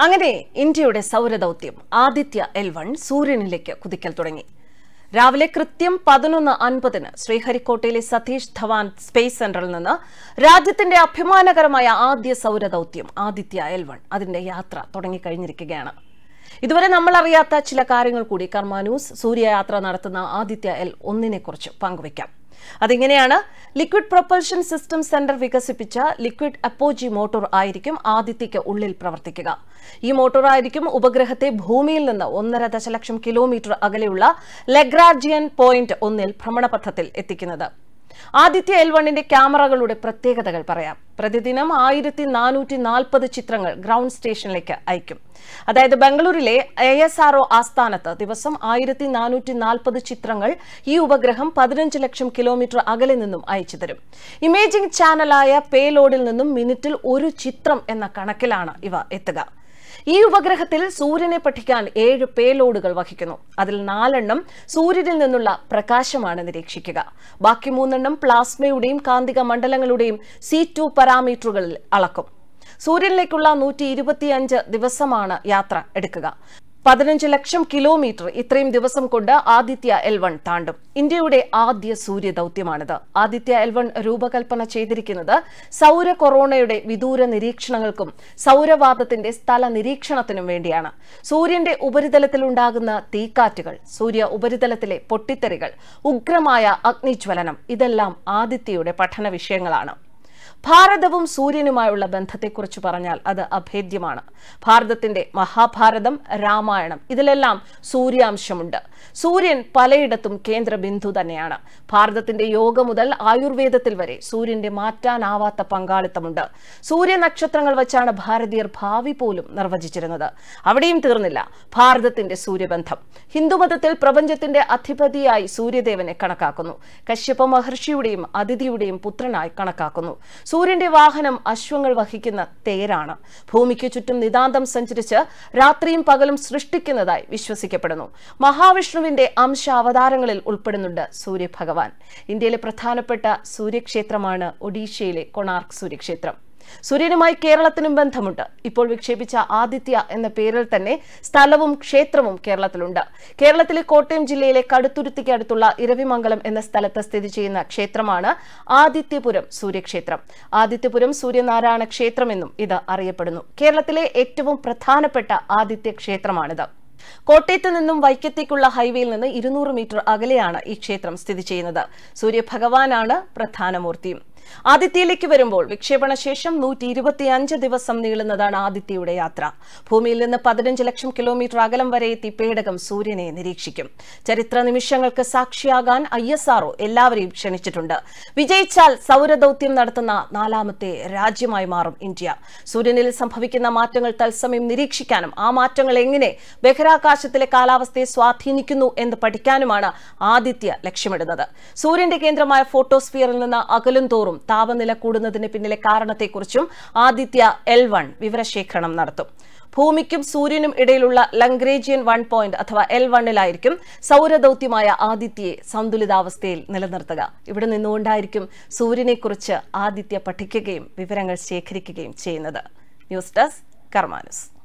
അങ്ങനെ ഇന്ത്യയുടെ സൗരദൗത്യം ആദിത്യ എൽ വൺ സൂര്യനിലേക്ക് കുതിക്കൽ തുടങ്ങി രാവിലെ കൃത്യം പതിനൊന്ന് അൻപതിന് ശ്രീഹരിക്കോട്ടയിലെ സതീഷ് ധവാൻ സ്പേസ് സെന്ററിൽ നിന്ന് രാജ്യത്തിന്റെ അഭിമാനകരമായ ആദ്യ സൗരദൗത്യം ആദിത്യ എൽ വൺ അതിന്റെ യാത്ര തുടങ്ങിക്കഴിഞ്ഞിരിക്കുകയാണ് ഇതുവരെ നമ്മൾ അറിയാത്ത ചില കാര്യങ്ങൾ കൂടി കർമ്മ ന്യൂസ് സൂര്യയാത്ര നടത്തുന്ന ആദിത്യ എൽ ഒന്നിനെ കുറിച്ച് പങ്കുവയ്ക്കാം അതിങ്ങനെയാണ് ലിക്വിഡ് പ്രൊപ്പൽഷൻ സിസ്റ്റം സെന്റർ വികസിപ്പിച്ച ലിക്വിഡ് അപ്പോജി മോട്ടോർ ആയിരിക്കും ആദിത്യയ്ക്ക് ഉള്ളിൽ പ്രവർത്തിക്കുക ഈ മോട്ടോർ ആയിരിക്കും ഉപഗ്രഹത്തെ ഭൂമിയിൽ നിന്ന് ഒന്നര ദശലക്ഷം കിലോമീറ്റർ അകലെയുള്ള ലെഗ്രാജിയൻ പോയിന്റ് ഒന്നിൽ ഭ്രമണപഥത്തിൽ എത്തിക്കുന്നത് ആദിത്യ എൽ വണ്ണിന്റെ ക്യാമറകളുടെ പ്രത്യേകതകൾ പറയാം പ്രതിദിനം ആയിരത്തി നാനൂറ്റി നാൽപ്പത് ചിത്രങ്ങൾ ഗ്രൗണ്ട് സ്റ്റേഷനിലേക്ക് അയക്കും അതായത് ബംഗളൂരിലെ എ എസ് ആർ ആസ്ഥാനത്ത് ദിവസം ആയിരത്തി നാനൂറ്റി നാൽപ്പത് ചിത്രങ്ങൾ ഈ ഉപഗ്രഹം പതിനഞ്ച് ലക്ഷം കിലോമീറ്റർ അകലെ നിന്നും അയച്ചു തരും ഇമേജിംഗ് ചാനലായ പേലോഡിൽ നിന്നും മിനിറ്റിൽ ഒരു ചിത്രം എന്ന കണക്കിലാണ് ഇവ എത്തുക ഈ ഉപഗ്രഹത്തിൽ സൂര്യനെ പഠിക്കാൻ ഏഴ് പേലോഡുകൾ വഹിക്കുന്നു അതിൽ നാലെണ്ണം സൂര്യനിൽ നിന്നുള്ള പ്രകാശമാണ് നിരീക്ഷിക്കുക ബാക്കി മൂന്നെണ്ണം പ്ലാസ്മയുടെയും കാന്തിക മണ്ഡലങ്ങളുടെയും സി ടു പാരാമീറ്ററുകളിൽ അളക്കും സൂര്യനിലേക്കുള്ള നൂറ്റി ഇരുപത്തിയഞ്ച് ദിവസമാണ് യാത്ര എടുക്കുക പതിനഞ്ച് ലക്ഷം കിലോമീറ്റർ ഇത്രയും ദിവസം കൊണ്ട് ആദിത്യ എൽ വൺ താണ്ടും ഇന്ത്യയുടെ ആദ്യ സൂര്യ ദൗത്യമാണിത് ആദിത്യ എൽ വൺ രൂപകൽപ്പന ചെയ്തിരിക്കുന്നത് സൗര കൊറോണയുടെ വിദൂര നിരീക്ഷണങ്ങൾക്കും സൗരവാദത്തിന്റെ സ്ഥല നിരീക്ഷണത്തിനും വേണ്ടിയാണ് സൂര്യന്റെ ഉപരിതലത്തിലുണ്ടാകുന്ന തീക്കാറ്റുകൾ സൂര്യ ഉപരിതലത്തിലെ പൊട്ടിത്തെറികൾ ഉഗ്രമായ അഗ്നിജ്വലനം ഇതെല്ലാം ആദിത്യയുടെ പഠന വിഷയങ്ങളാണ് ഭാരതവും സൂര്യനുമായുള്ള ബന്ധത്തെക്കുറിച്ച് പറഞ്ഞാൽ അത് അഭേദ്യമാണ് ഭാരതത്തിന്റെ മഹാഭാരതം രാമായണം ഇതിലെല്ലാം സൂര്യാംശമുണ്ട് സൂര്യൻ പലയിടത്തും കേന്ദ്ര ബിന്ദു തന്നെയാണ് ഭാരതത്തിന്റെ യോഗ മുതൽ ആയുർവേദത്തിൽ വരെ സൂര്യന്റെ മാറ്റാനാവാത്ത പങ്കാളിത്തമുണ്ട് സൂര്യ നക്ഷത്രങ്ങൾ വെച്ചാണ് ഭാരതീയർ ഭാവി പോലും നിർവചിച്ചിരുന്നത് അവിടെയും തീർന്നില്ല ഭാരതത്തിന്റെ സൂര്യബന്ധം ഹിന്ദുമതത്തിൽ പ്രപഞ്ചത്തിന്റെ അധിപതിയായി സൂര്യദേവനെ കണക്കാക്കുന്നു കശ്യപ മഹർഷിയുടെയും അതിഥിയുടെയും പുത്രനായി കണക്കാക്കുന്നു സൂര്യന്റെ വാഹനം അശ്വങ്ങൾ വഹിക്കുന്ന തേരാണ് ഭൂമിക്ക് ചുറ്റും നിതാന്തം സഞ്ചരിച്ച് രാത്രിയും പകലും സൃഷ്ടിക്കുന്നതായി വിശ്വസിക്കപ്പെടുന്നു മഹാവിഷ്ണുവിന്റെ അംശ അവതാരങ്ങളിൽ ഉൾപ്പെടുന്നുണ്ട് സൂര്യഭഗവാൻ ഇന്ത്യയിലെ പ്രധാനപ്പെട്ട സൂര്യക്ഷേത്രമാണ് ഒഡീഷയിലെ കൊണാർക്ക് സൂര്യക്ഷേത്രം സൂര്യനുമായി കേരളത്തിനും ബന്ധമുണ്ട് ഇപ്പോൾ വിക്ഷേപിച്ച ആദിത്യ എന്ന പേരിൽ തന്നെ സ്ഥലവും ക്ഷേത്രവും കേരളത്തിലുണ്ട് കേരളത്തിലെ കോട്ടയം ജില്ലയിലെ കടുത്തുരുത്തിക്ക് അടുത്തുള്ള ഇരവിമംഗലം എന്ന സ്ഥലത്ത് സ്ഥിതി ചെയ്യുന്ന ക്ഷേത്രമാണ് ആദിത്യപുരം സൂര്യക്ഷേത്രം ആദിത്യപുരം സൂര്യനാരായണ ക്ഷേത്രമെന്നും ഇത് അറിയപ്പെടുന്നു കേരളത്തിലെ ഏറ്റവും പ്രധാനപ്പെട്ട ആദിത്യ ക്ഷേത്രമാണിത് കോട്ടയത്ത് നിന്നും വൈക്കത്തേക്കുള്ള ഹൈവേയിൽ നിന്ന് ഇരുന്നൂറ് മീറ്റർ അകലെയാണ് ഈ ക്ഷേത്രം സ്ഥിതി ചെയ്യുന്നത് സൂര്യഭഗവാനാണ് പ്രധാനമൂർത്തിയും ആദിത്യയിലേക്ക് വരുമ്പോൾ വിക്ഷേപണ ശേഷം നൂറ്റി ഇരുപത്തിയഞ്ച് ദിവസം നീളുന്നതാണ് ആദിത്യയുടെ യാത്ര ഭൂമിയിൽ നിന്ന് പതിനഞ്ച് ലക്ഷം കിലോമീറ്റർ അകലം വരെ എത്തി പേടകം സൂര്യനെ നിരീക്ഷിക്കും ചരിത്ര നിമിഷങ്ങൾക്ക് സാക്ഷിയാകാൻ ഐ എസ് ആർഒ എല്ലാവരെയും ക്ഷണിച്ചിട്ടുണ്ട് വിജയിച്ചാൽ സൗരദൌത്യം നടത്തുന്ന നാലാമത്തെ രാജ്യമായി മാറും ഇന്ത്യ സൂര്യനിൽ സംഭവിക്കുന്ന മാറ്റങ്ങൾ തത്സമയം നിരീക്ഷിക്കാനും ആ മാറ്റങ്ങൾ എങ്ങനെ ബഹിരാകാശത്തിലെ കാലാവസ്ഥയെ സ്വാധീനിക്കുന്നു എന്ന് പഠിക്കാനുമാണ് ആദിത്യ ലക്ഷ്യമിടുന്നത് സൂര്യന്റെ കേന്ദ്രമായ ഫോട്ടോസ്ഫിയറിൽ നിന്ന് അകലും തോറും താപനില കൂടുന്നതിന് പിന്നിലെ കാരണത്തെക്കുറിച്ചും ആദിത്യ എൽ വൺ വിവരശേഖരണം നടത്തും ഭൂമിക്കും സൂര്യനും ഇടയിലുള്ള ലംഗ്രേജിയൻ വൺ പോയിന്റ് അഥവാ എൽ വണ്ണിലായിരിക്കും സൗരദൌത്യമായ ആദിത്യയെ സന്തുലിതാവസ്ഥയിൽ നിലനിർത്തുക ഇവിടെ നിന്നുകൊണ്ടായിരിക്കും സൂര്യനെക്കുറിച്ച് ആദിത്യ പഠിക്കുകയും വിവരങ്ങൾ ശേഖരിക്കുകയും ചെയ്യുന്നത് ന്യൂസ് ഡെസ്ക് കർമാനുസ്